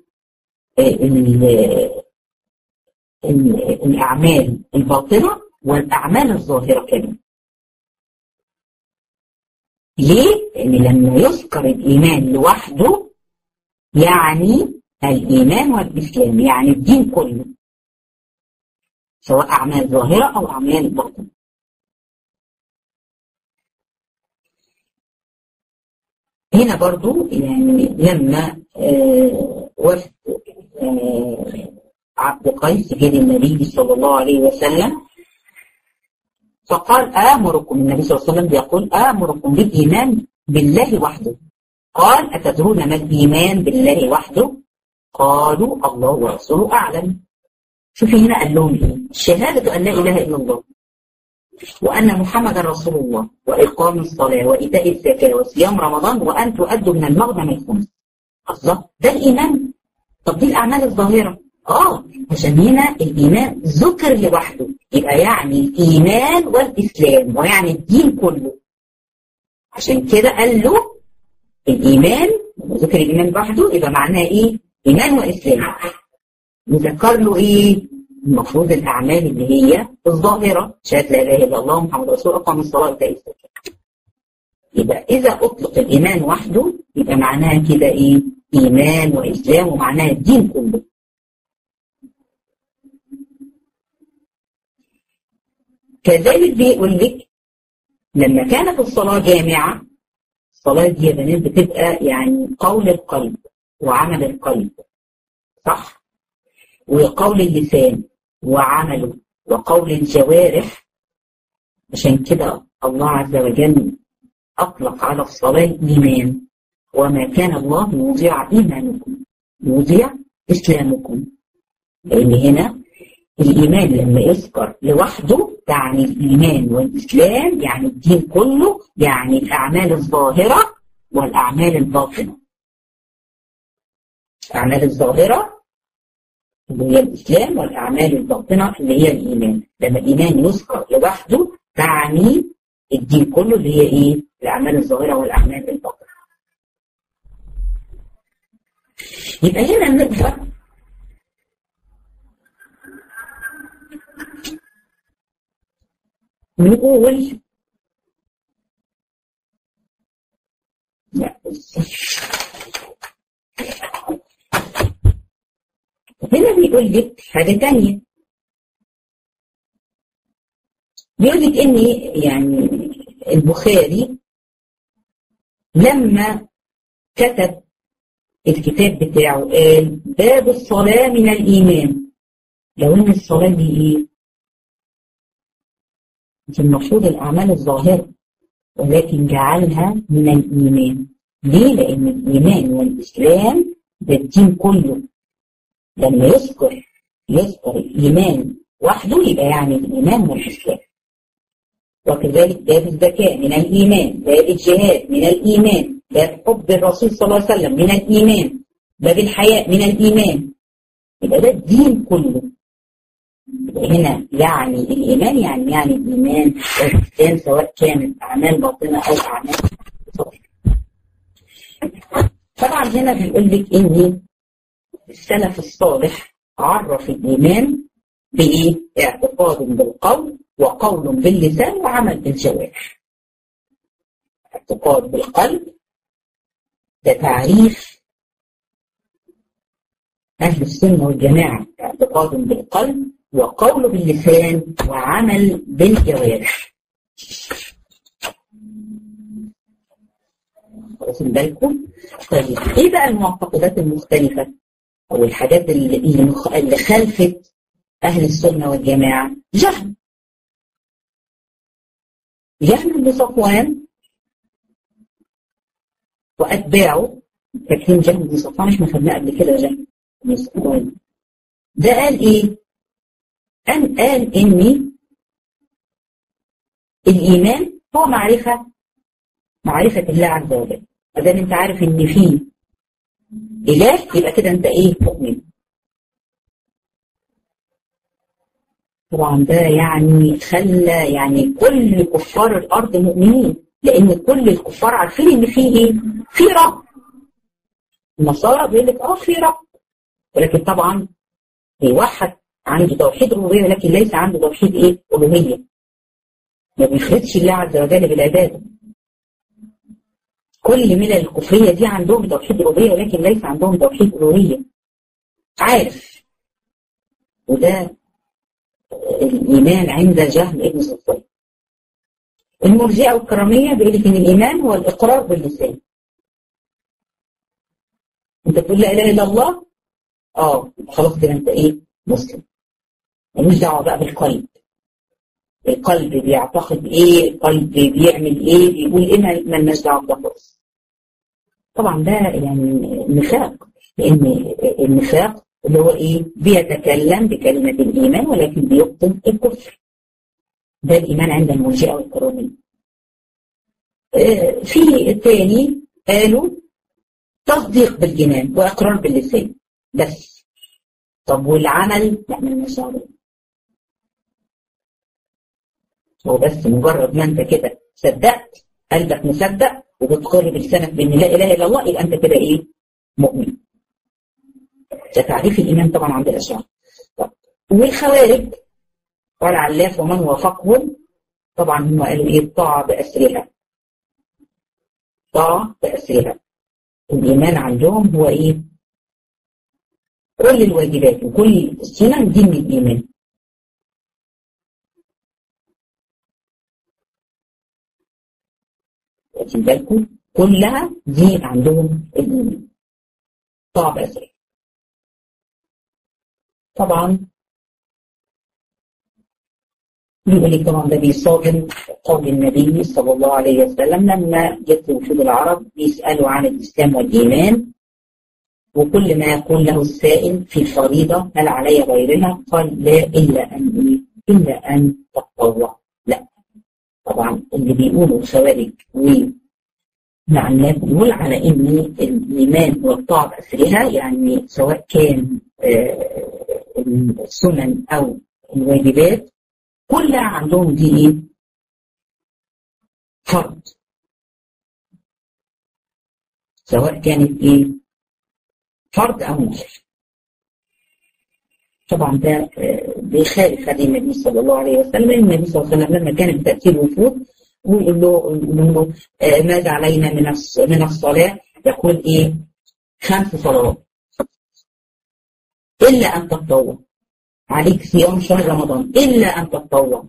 [SPEAKER 1] الأعمال الباطنة والأعمال الظاهرة كمان ليه؟ لأن لما يذكر الإيمان لوحده يعني الإيمان والإسلام يعني الدين كله سواء أعمال ظاهرة أو أعمال باطنة هنا برضو يعني لما آه وفد آه عبد قيس جد النبي صلى الله عليه وسلم فقال آمركم النبي صلى الله عليه وسلم بيقول آمركم بالإيمان بالله وحده قال أتدرون ما الإيمان بالله وحده قالوا الله ورسوله أعلم شوفي هنا قال لهم إيه شهادة أن لا إله إلا الله وأن محمد رسول الله وإقام الصلاة وإيتاء الزكاة وصيام رمضان وأن تؤدوا من المغنم الخمس الله ده الإيمان طب دي الأعمال الظاهرة آه عشان هنا الإيمان ذكر لوحده يبقى يعني الإيمان والإسلام ويعني الدين كله عشان كده قال له الإيمان ذكر الإيمان لوحده يبقى معناه إيه؟ إيمان وإسلام وذكر له إيه؟ المفروض الأعمال اللي هي الظاهرة شهادة لا إله إلا الله محمد رسول الله أقام الصلاة وإيتاء الزكاة يبقى إذا أطلق الإيمان وحده يبقى معناها كده إيه؟ إيمان وإسلام ومعناها الدين كله كذلك بيقول لك لما كانت الصلاة جامعة الصلاة دي يا بنات بتبقى يعني قول القلب وعمل القلب صح؟ وقول اللسان وعمله وقول الجوارح عشان كده الله عز وجل أطلق على الصلاة إيمان وما كان الله ليضيع إيمانكم يضيع إسلامكم لأن هنا الإيمان لما يذكر لوحده يعني الإيمان والإسلام يعني الدين كله يعني الأعمال الظاهرة والأعمال الباطنة الأعمال الظاهرة اللي هي الإسلام والأعمال الباطنة اللي هي الإيمان لما الإيمان يذكر لوحده تعني الدين كله اللي هي إيه؟ الأعمال الظاهرة والأعمال الباطنة يبقى هنا نقدر نقول لا هنا بيقول لك حاجة تانية بيقول لك ان يعني البخاري لما كتب الكتاب بتاعه قال باب الصلاة من الإيمان لو ان الصلاة دي ايه؟ مش المفروض الأعمال الظاهرة ولكن جعلها من الإيمان ليه؟ لأن الإيمان والإسلام ده الدين كله لما يذكر يذكر الإيمان وحده يبقى يعني الإيمان والإسلام وكذلك باب الزكاة من الإيمان باب الجهاد من الإيمان باب حب الرسول صلى الله عليه وسلم من الإيمان باب الحياء من الإيمان يبقى ده الدين كله يبقى هنا يعني الإيمان يعني يعني الإيمان والإسلام سواء كانت أعمال باطنة أو أعمال ظاهرة طبعا هنا بيقول لك إن السلف الصالح عرف الإيمان بإيه؟ اعتقاد بالقول وقول باللسان وعمل بالجوارح. اعتقاد بالقلب ده تعريف أهل السنة والجماعة اعتقاد بالقلب وقول باللسان وعمل بالجوارح. واخدين بالكم؟ طيب ايه بقى المعتقدات المختلفة؟ أو الحاجات اللي, اللي خلفت أهل السنة والجماعة جهل جهل بن صفوان وأتباعه فاكرين جهل بن صفوان مش خدناه قبل كده جهل بن صفوان ده قال إيه؟ أن قال إني الإيمان هو معرفة معرفة الله عز وجل ما دام أنت عارف إن فيه إله يبقى كده أنت إيه؟ مؤمن طبعا ده يعني خلى يعني كل كفار الارض مؤمنين لان كل الكفار عارفين ان في ايه؟ في رب. النصارى بيقول لك اه في رب ولكن طبعا بيوحد عنده توحيد الربوبيه ولكن ليس عنده توحيد ايه؟ الوهيه. ما بيفردش الله عز وجل بالعباده. كل ملل الكفريه دي عندهم توحيد الربوبيه ولكن ليس عندهم توحيد الوهيه. عارف وده الإيمان عند جهم ابن صفوان المرجئة والكرامية بيقول لك إن الإيمان هو الإقرار باللسان أنت تقول لا إله إلا الله آه خلاص كده أنت إيه مسلم ملوش دعوة بقى بالقلب القلب بيعتقد إيه القلب بيعمل إيه بيقول إيه مالناش دعوة بده خالص طبعا ده يعني نفاق لأن النفاق اللي هو ايه بيتكلم بكلمة الإيمان ولكن بيبطن الكفر ده الإيمان عند المرجئة والكرامية آه في الثاني قالوا تصديق بالجنان وإقرار باللسان بس طب والعمل لا مالناش دعوة هو بس مجرد ما انت كده صدقت قلبك مصدق وبتقر بلسانك بان لا اله الا الله يبقى انت كده ايه مؤمن ده تعريف الإيمان طبعا عند الأشاعرة والخوارج قال علاف ومن وافقهم طبعا هم قالوا إيه الطاعة بأسرها طاعة بأسرها الإيمان عندهم هو إيه كل الواجبات وكل السنن دي من الإيمان واخدين بالكم كلها دي عندهم الإيمان طاعة بأسرها طبعا يقول لي طبعا ده بيصادم قول النبي صلى الله عليه وسلم لما جت وفود العرب بيسألوا عن الإسلام والإيمان وكل ما يقول له السائل في الفريضة هل علي غيرها قال لا إلا أن إيه؟ إلا أن تتطوع لا طبعا اللي بيقولوا الخوارج والعناب بيقول على إن الإيمان هو الطاعة بأسرها يعني سواء كان السنن أو الواجبات كلها عندهم دي ايه؟ فرض سواء كانت ايه؟ فرض او نفل طبعا ده بيخالف هدي النبي صلى الله عليه وسلم النبي صلى الله عليه وسلم لما كان بتأتي الوفود ويقول له يقول له ماذا علينا من من الصلاة يقول ايه؟ خمس صلوات إلا أن تتطوع عليك صيام شهر رمضان إلا أن تتطوع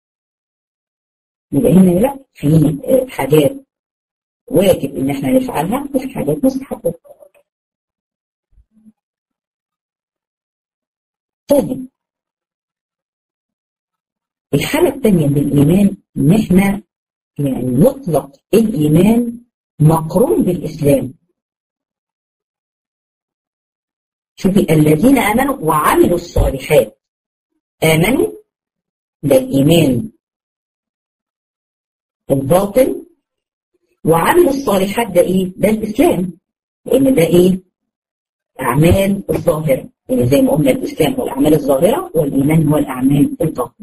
[SPEAKER 1] يبقى هنا لا في حاجات واجب إن احنا نفعلها وفي حاجات مستحبة طيب الحالة الثانية من الإيمان إن احنا يعني نطلق الإيمان مقرون بالإسلام شوفي الذين آمنوا وعملوا الصالحات آمنوا ده الإيمان الباطن وعملوا الصالحات ده إيه؟ ده الإسلام لأن ده إيه؟ أعمال الظاهرة يعني زي ما قلنا الإسلام هو الأعمال الظاهرة والإيمان هو الأعمال الباطنة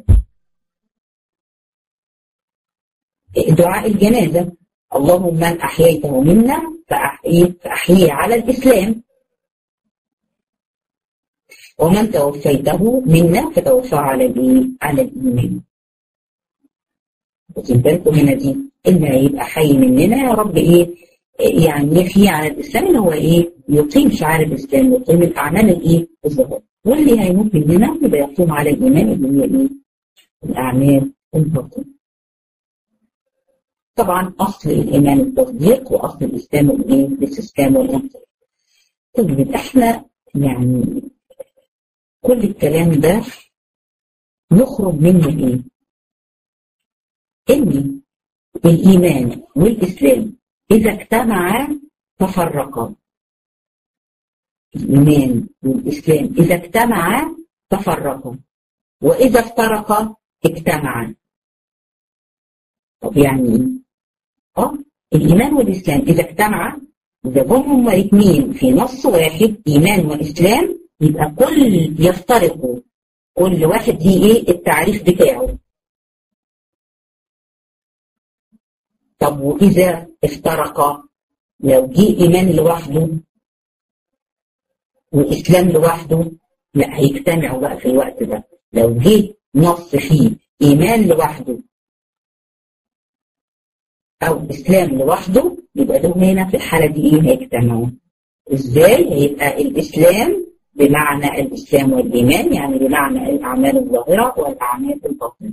[SPEAKER 1] دعاء الجنازة اللهم من أحييته منا فأحييه على الإسلام ومن توفيته منا فتوفى على الايه؟ على الايمان. واخدين بالكم هنا دي اللي هيبقى حي مننا يا رب ايه؟ يعني يحيي على الاسلام اللي هو ايه؟ يقيم شعائر الاسلام يقيم الاعمال الايه؟ الظاهره. واللي هيموت مننا يبقى يقوم على الايمان اللي هي ايه؟ الاعمال الباطنه. طبعا اصل الايمان التصديق واصل الاسلام الايه؟ الاستسلام والانقياد. طيب احنا يعني كل الكلام ده يخرج منه ايه؟ ان الايمان والاسلام اذا اجتمعا تفرقا. الايمان والاسلام اذا اجتمعا تفرقا واذا افترقا اجتمعا. طب يعني ايه؟ اه الايمان والاسلام اذا اجتمعا اذا جم هما الاثنين في نص واحد ايمان واسلام يبقى كل يفترقوا كل واحد ليه ايه التعريف بتاعه طب واذا افترقا لو جه ايمان لوحده واسلام لوحده لا هيجتمعوا بقى في الوقت ده لو جه نص فيه ايمان لوحده او اسلام لوحده يبقى دول هنا في الحاله دي ايه هيجتمعوا ازاي هيبقى الاسلام بمعنى الإسلام والإيمان يعني بمعنى الأعمال الظاهرة والأعمال الباطنة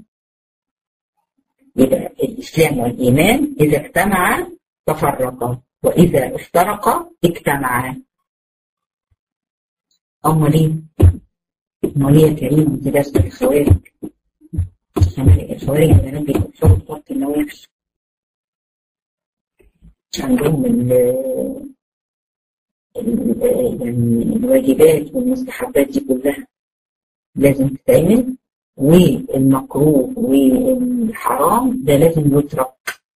[SPEAKER 1] يبقى الإسلام والإيمان إذا اجتمعا تفرقا وإذا افترقا اجتمعا أمال إيه؟ أمال إيه يا كريم أنت درست الخوارج الخوارج البنات بيكفروا بطاقة النوايا عندهم يعني الواجبات والمستحبات دي كلها لازم تتعمل والمكروه والحرام ده لازم يترك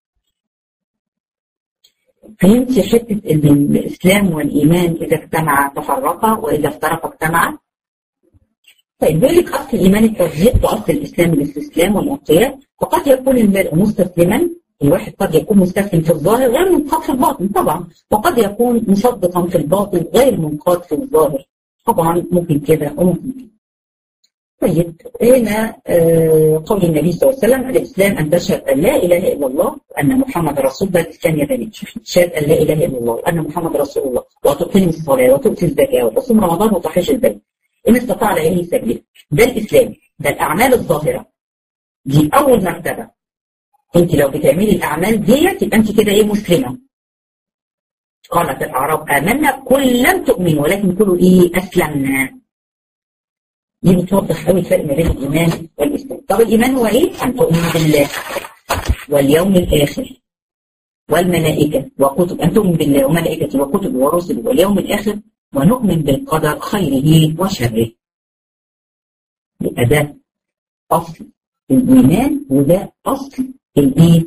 [SPEAKER 1] فهمتي حتة ان الاسلام والايمان اذا اجتمعا تفرقا واذا افترقا اجتمعا طيب بيقول لك اصل الايمان التصديق واصل الاسلام الاستسلام والانقياد فقد يكون المرء مستسلما الواحد قد يكون مستسلم في الظاهر غير منقاد في الباطن طبعا وقد يكون مصدقا في الباطن غير منقاد في الظاهر طبعا ممكن كده وممكن كده طيب هنا آه قول النبي صلى الله عليه وسلم الاسلام ان تشهد ان لا اله الا الله وان محمد رسول الله الاسلام يا بني تشهد ان لا اله الا الله وان محمد رسول الله وتقيم الصلاه وتؤتي الزكاه وتصوم رمضان وتحج البيت ان استطاع اليه سبيلا ده الاسلام ده الاعمال الظاهره دي اول مرتبه انت لو بتعملي الاعمال ديت يبقى انت كده ايه مسلمه قالت الاعراب امنا كل لم تؤمن ولكن كلوا ايه اسلمنا دي بتوضح قوي الفرق ما بين الايمان والاسلام طب الايمان هو ايه ان تؤمن بالله واليوم الاخر والملائكه وكتب ان تؤمن بالله وملائكته وكتبه ورسله واليوم الاخر ونؤمن بالقدر خيره وشره يبقى ده اصل الايمان وده اصل الايه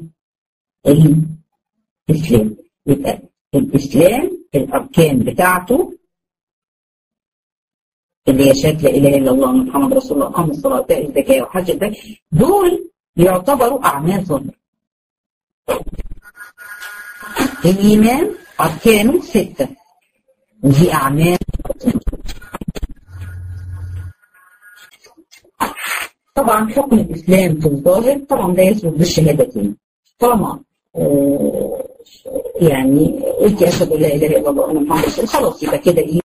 [SPEAKER 1] الاسلام يبقى الاسلام الاركان بتاعته اللي هي شهاده لا اله الا الله محمد رسول الله اقام الصلاه واتاء الزكاه وحج البيت دول يعتبروا اعمال ظاهره الايمان اركانه سته ودي اعمال طبعا حكم الاسلام في الظاهر طبعا ده يثبت بالشهادتين طالما آه يعني قلت اشهد ان لا اله الا الله وان محمد رسول خلاص يبقى كده ايه